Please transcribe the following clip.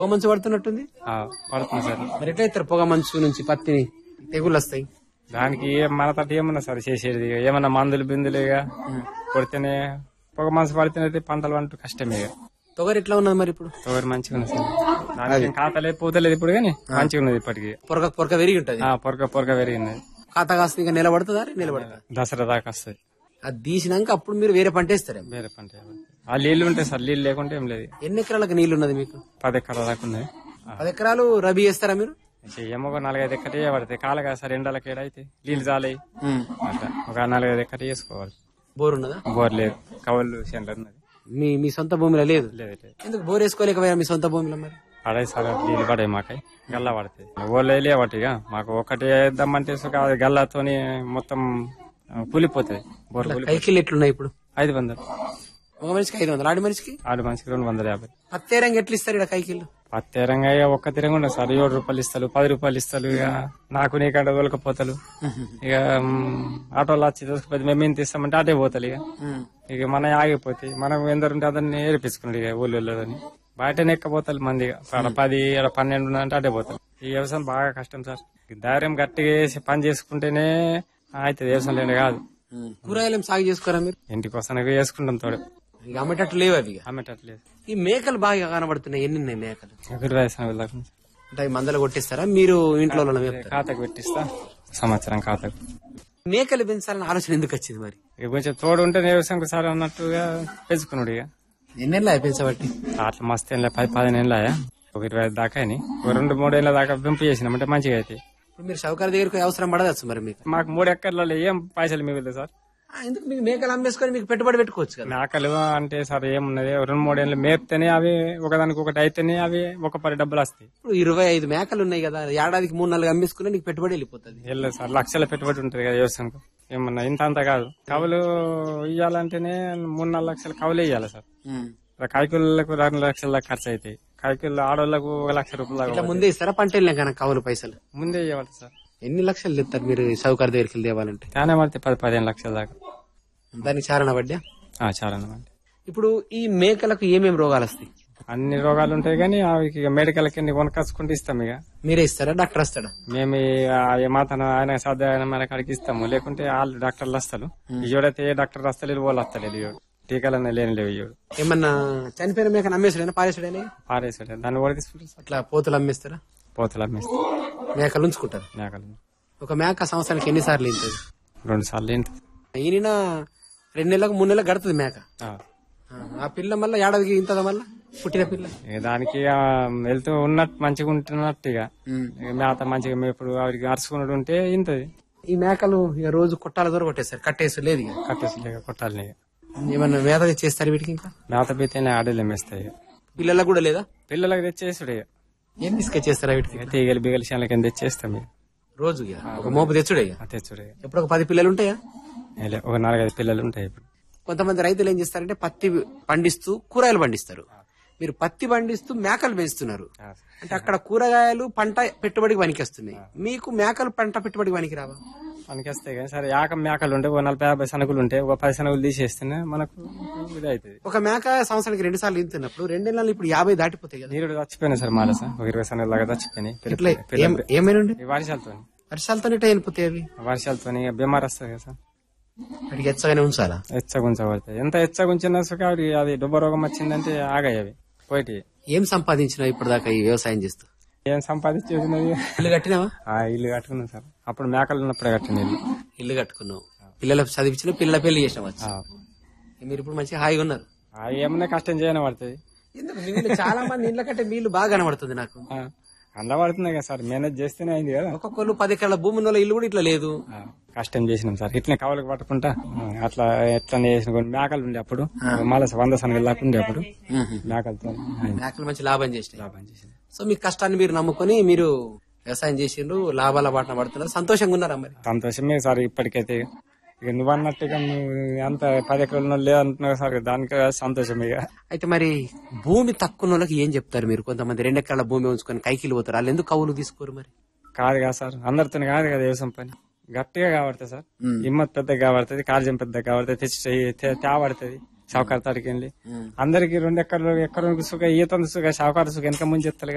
పొగ మంచు పడుతున్నట్టుంది ఆ, పడుతుంది సార్ మరి ఎట్లా ఇస్తారు పొగ మంచు నుంచి పత్తిని తెగుళ్ళు వస్తాయి దానికి ఏం మన తట్టు ఏమన్నా సార్ చేసేది ఇక ఏమన్నా మందులు బిందులు ఇక కొడితేనే పొగ మనసు పడితేనైతే పంటలు పంట కష్టమే ఇక తొగరు ఎట్లా ఉన్నది మరి ఇప్పుడు తోగరి మంచిగా ఉంది సార్ దానికి ఏం ఖాతాలేదు పూతలేదు ఇప్పుడు కానీ మంచిగా ఉన్నది ఇప్పటికి పొరగ పొరక పెరిగి ఉంటది ఆ, పొరక పొరక పెరిగింది ఖాతా కాస్త ఇంకా నిలబడుతుందా నిలబడతా దసరా దాకా వస్తుంది అది తీసినాక అప్పుడు మీరు వేరే పంట వేస్తారేమో వేరే పంట ఏమన్నా. ఆ నీళ్లు ఉంటాయి సార్ నీళ్ళు లేకుంటే ఏం లేదు ఎన్ని ఎకరాలకు నీళ్లు ఉన్నది మీకు పది ఎకరాల దాకా ఉన్నాయి ఆ. పది ఎకరాలు రబీ వేస్తారా మీరు ఇంకా ఏమో ఒక నాలుగైదు ఎక్కటే పడతాయి కాలగా సార్ ఎండలకి ఏడైతే నీళ్ళు చాలయి అట్లా ఒక నాలుగైదు ఎక్కటే చేసుకోవాలి బోర్ ఉన్నదా బోర్ లేదు కవళ్ళు సెంటర్ ఉన్నది మీ మీ సొంత భూమిలో లేదు లేదు లేదు ఎందుకు బోర్ వేసుకోలేకపోయా మీ సొంత భూమిలో మరి పడాయి సార్ నీళ్ళు పడాయి మాకై గల్లా పడతాయి ఓళ్ళు లేవటి ఇక మాకు ఒకటి వేద్దామంటే సుఖ అది గల్లాతోని మొత్తం ఆ, కూలిపోతుంది బోర్ కూలి కైకిల్ ఎట్లున్నాయి ఇప్పుడు ఐదు వందలు ఒక మనిషికి ఐదు వందలు ఆడి మనిషికి ఆడు మనిషికి రెండు వందల యాభై పత్తే రంగు ఎట్లా ఇస్తారు ఇక్కడ కైకిల్ పత్తి రంగా ఒక్క తిరంగా ఉండదు సార్ ఏడు రూపాయలు ఇస్తారు పది రూపాయలు ఇస్తారు ఇక నాకు నీకంటే దొలకపోతారు ఇక మ్, ఆటోలో వచ్చి తీసుకుపోతే మేము ఎంత ఇస్తామంటే అటే పోతారు ఇక ఇక మన ఆగిపోతాయి మనం ఎందరు ఉంటే అతన్ని ఏడిపించుకున్నాడు ఇక ఊళ్ళోని బయటనే ఎక్కపోతారు మంది ఇక. ఆడ పది ఆడ పన్నెండు ఉన్నదంటే అటే పోతారు ఈ వ్యవసాయం బాగా కష్టం సార్ ఈ ధైర్యం గట్టిగా వేసి పని చేసుకుంటేనే అయితే వ్యవసాయం లేని కాదు కూరగాయలు ఏం సాగు చేసుకోరా మీరు ఇంటికి వస్తానికి వేసుకుంటాం తోడు ఇక అమ్మేటట్లు లేవు అవి ఇక. అమ్మేటట్లేదు ఈ మేకలు బాగా కనబడుతున్నాయి ఎన్ని ఉన్నాయి మేకలు ఇరవై సంవత్సరాలు అంటే అవి మందలు కొట్టిస్తారా మీరు ఇంట్లో వాళ్ళని మేపుతారా? ఖాతాకు పెట్టిస్తా సంవత్సరం ఖాతాకు మేకలు పెంచాలని ఆలోచన ఎందుకు వచ్చింది మరి ఇక కొంచెం తోడు ఉంటే వ్యవసాయం సార్ అన్నట్టుగా పెంచుకున్నాడు ఇక ఎన్నెళ్ళ పెంచబట్టి అట్లా మస్తు ఏళ్ళ పది పదిహేను ఏళ్ళ ఒక ఇరవై ఐదు దాకా అని ఒక రెండు మూడేళ్ల దాకా పెంపు చేసినాం అంటే మంచిగా అయితే ఇప్పుడు మీరు షౌకర్ దగ్గరకు అవసరం పడదచ్చు మరి మీకు మాకు మూడు ఎక్కర్లలో ఏం పైసలు మిగులుతాయి సార్ ఆ, ఎందుకు మీకు మేకలు అమ్మేసుకొని మీకు పెట్టుబడి పెట్టుకోవచ్చు కదా మేకలు అంటే సార్ ఏమున్నది రెండు మూడేళ్ళు మేపితేనే అవి ఒకదానికి ఒకటి అయితేనే అవి ఒక పది డబ్బులు వస్తాయి ఇప్పుడు ఇరవై ఐదు మేకలు ఉన్నాయి కదా ఏడాదికి మూడు నాలుగు అమ్మేసుకుని నీకు పెట్టుబడి వెళ్ళిపోతుంది వెళ్ళదు సార్ లక్షల పెట్టుబడి ఉంటుంది కదా వ్యవసాయంకు ఏమన్నా ఇంత అంత కాదు కవులు ఇయ్యాలంటేనే మూడు నాలుగు లక్షలు కవులు ఇయ్యాలి సార్ కాయకూలకు రెండు లక్షల దాకా ఖర్చు అవుతాయి కాయకూలు ఆడోళ్లకు ఒక లక్ష రూపాయలు దాకా ఇట్లా ముందే ఇస్తారా పంట వెళ్ళినా కనుక కవులు పైసలు ముందే ఇవ్వాలి సార్ ఎన్ని లక్షలు తెస్తారు మీరు షౌకర్ దగ్గరికి వెళ్ళి తేవాలంటే చాలా పడితే పది పదిహేను లక్షల దాకా దానికి చారణ పడ్డా ఆ, చాలా అన్నమాట ఇప్పుడు ఈ మేకలకు ఏమేమి రోగాలు వస్తాయి అన్ని రోగాలు ఉంటాయి కానీ అవి ఇక మెడికల్ కింద కొనకచ్చుకుంటూ ఇస్తాం ఇక మీరే ఇస్తారా డాక్టర్ వస్తాడా మేము ఏమాతన ఆయన సాధ్యమైన మన కాడికి ఇస్తాము లేకుంటే వాళ్ళు డాక్టర్లు వస్తారు ఇయోడైతే ఏ డాక్టర్ వస్తలేదు వాళ్ళు వస్తలేదు ఇయోడు టీకాలన్నీ లేని లేవు ఇయోడు ఏమన్నా చనిపోయిన మేకను అమ్మేసాడైనా పారేసాడైనా పారేసాడు దాన్ని కూడా తీసుకుంటారు సార్ అట్లా పోతులు అమ్మేస్తారా పోతలు అమ్మేస్తాం మేకలు ఉంచుకుంటారు మేకలు ఒక మేక సంవత్సరానికి ఎన్నిసార్లు ఇంటది రెండు సార్లు ఏంటి ఈయన రెండు నెలలకు మూడు నెలలకు గడుతుంది మేక ఆ, ఆ పిల్ల మళ్ళీ ఏడాదికి ఇంతదా మళ్ళా పుట్టిన పిల్ల ఇక దానికి ఆ, వెళ్తూ ఉన్నట్టు మంచిగా ఉంటున్నట్టు ఇక ఇక మేత మంచిగా ఇప్పుడు ఆవిడకి అరుచుకున్నట్టు ఉంటే ఇంతది ఈ మేకలు ఇక రోజు కొట్టాల దూరం కొట్టేస్తారు కట్టేసి లేదు ఇక కట్టేసి లేక కొట్టాలి ఇక ఏమన్నా మేత చేస్తారు వీటికి ఇంకా మేత పోతేనే ఆడేళ్ళు మేస్తాయి ఇక పిల్లలకు కూడా లేదా పిల్లలకి తెచ్చేసుడు ఇక ఏం తీసుకొచ్చేస్తారా వీటికి ఇక తీగలు బిగలు చేనుల కింద తెచ్చేస్తాం ఇక రోజు ఇక ఒక మోపు తెచ్చుడే ఇక ఆ తెచ్చుడు ఇక ఎప్పుడు ఒక పది పిల్లలు ఉంటాయా ఏలే, ఒక నాలుగైదు పిల్లలు ఉంటాయి ఇప్పుడు కొంతమంది రైతులు ఏం చేస్తారంటే పత్తి పండిస్తూ కూరగాయలు పండిస్తారు మీరు పత్తి పండిస్తూ మేకలు పెంచుతున్నారు అంటే అక్కడ కూరగాయలు పంట పెట్టుబడికి పనికొస్తున్నాయి మీకు మేకలు పంట పెట్టుబడికి పనికి రావా మనకి వస్తాయి కానీ సరే యాక మేకలు ఉంటే ఒక నలభై యాభై సనుకులు ఉంటాయి ఒక పది సనుకులు తీసేస్తేనే మనకు ఇది అవుతుంది ఒక మేక సంవత్సరానికి రెండు సార్లు ఇంతున్నప్పుడు రెండు నెలలు ఇప్పుడు యాభై దాటిపోతాయి కదా నీరుడు చచ్చిపోయినాయి సార్ మాల సార్ ఒక ఇరవై సనుకులు దాకా చచ్చిపోయినాయి ఇట్లా పిల్ల- ఏం- ఏమైనా ఉండే ఈ వర్షాలతో వర్షాలతో ఇట్లా వెళ్ళిపోతాయి అవి వర్షాలతో బీమార్ వస్తుంది కదా సార్ వాటికి ఎచ్చగానే ఉంచాలా ఎచ్చగుంచబడతాయి ఎంత ఎచ్చగుంచినా సుఖ అది అది డుబ్బ రోగం వచ్చిందంటే ఆగాయి అవి పోయి ఏం సంపాదించినావు ఇప్పుడు దాకా ఈ వ్యవసాయం చేస్తూ ఏం సంపాదించేసినది ఇల్లు కట్టినావా ఆ ఇల్లు కట్టుకున్నాం సార్ అప్పుడు మేకలు ఉన్నప్పుడే కట్టిన ఇల్లు ఇల్లు కట్టుకున్నావు పిల్లలకు చదివించిన పిల్లల పెళ్లి చేసినావు వచ్చి. ఆ. మీరు ఇప్పుడు మంచిగా హాయిగా ఉన్నారు ఆ ఏమన్నా కష్టం చేయని పడుతుంది ఎందుకు మీ ఊళ్ళో చాలా మంది ఇళ్ళ కంటే మీళ్ళు బాగా కనబడుతుంది నాకు అందా పడుతున్నాయి కదా సార్ మేనేజ్ చేస్తేనే అయింది కదా ఒక్కొక్కరు పది ఎకరాల భూమి ఉన్న వాళ్ళ ఇల్లు కూడా ఇట్లా లేదు ఆ, కష్టం చేసినాం సార్ ఇట్లనే కవలకు పట్టుకుంటా ఆ, అట్లా ఎట్లా చేసిన కొన్ని మేకలు ఉండే అప్పుడు మళ్ళీ వంద సనగలు దాకా ఉండే అప్పుడు మేకలతో అయింది. మేకలు మంచి లాభం చేసినాయి లాభం చేసింది సో మీ కష్టాన్ని మీరు నమ్ముకొని మీరు వ్యవసాయం చేసిండ్రు లాభాల బాటన పడుతున్నారు సంతోషంగా ఉన్నారా మరి సంతోషమే సార్ ఇప్పటికైతే ఇక నువ్వు అన్నట్టుగా నువ్వు అంత పది ఎకరాలు లేదంటున్నావు సార్ దానికి సంతోషం ఇక అయితే మరి భూమి తక్కువ ఉన్న వాళ్ళకి ఏం చెప్తారు మీరు కొంతమంది రెండు ఎకరాల భూమి ఉంచుకొని కైకిలు పోతారు వాళ్ళు ఎందుకు కవులు తీసుకోరు మరి కాదు కదా సార్ అందరితో కాదు కదా వ్యవసాయం పని గట్టిగా కాబడుతుంది సార్ హిమ్మత్ పెద్దగా కాబడుతుంది కార్యం పెద్దగా కాబడుతుంది తెచ్చి తే- తేబడుతుంది షావుకారు తాడికి వెళ్ళి అందరికి రెండు ఎకరాలు ఎకరం సుఖ ఈత సుఖ షావుకారు సుఖ వెనక ముందు చెప్తారు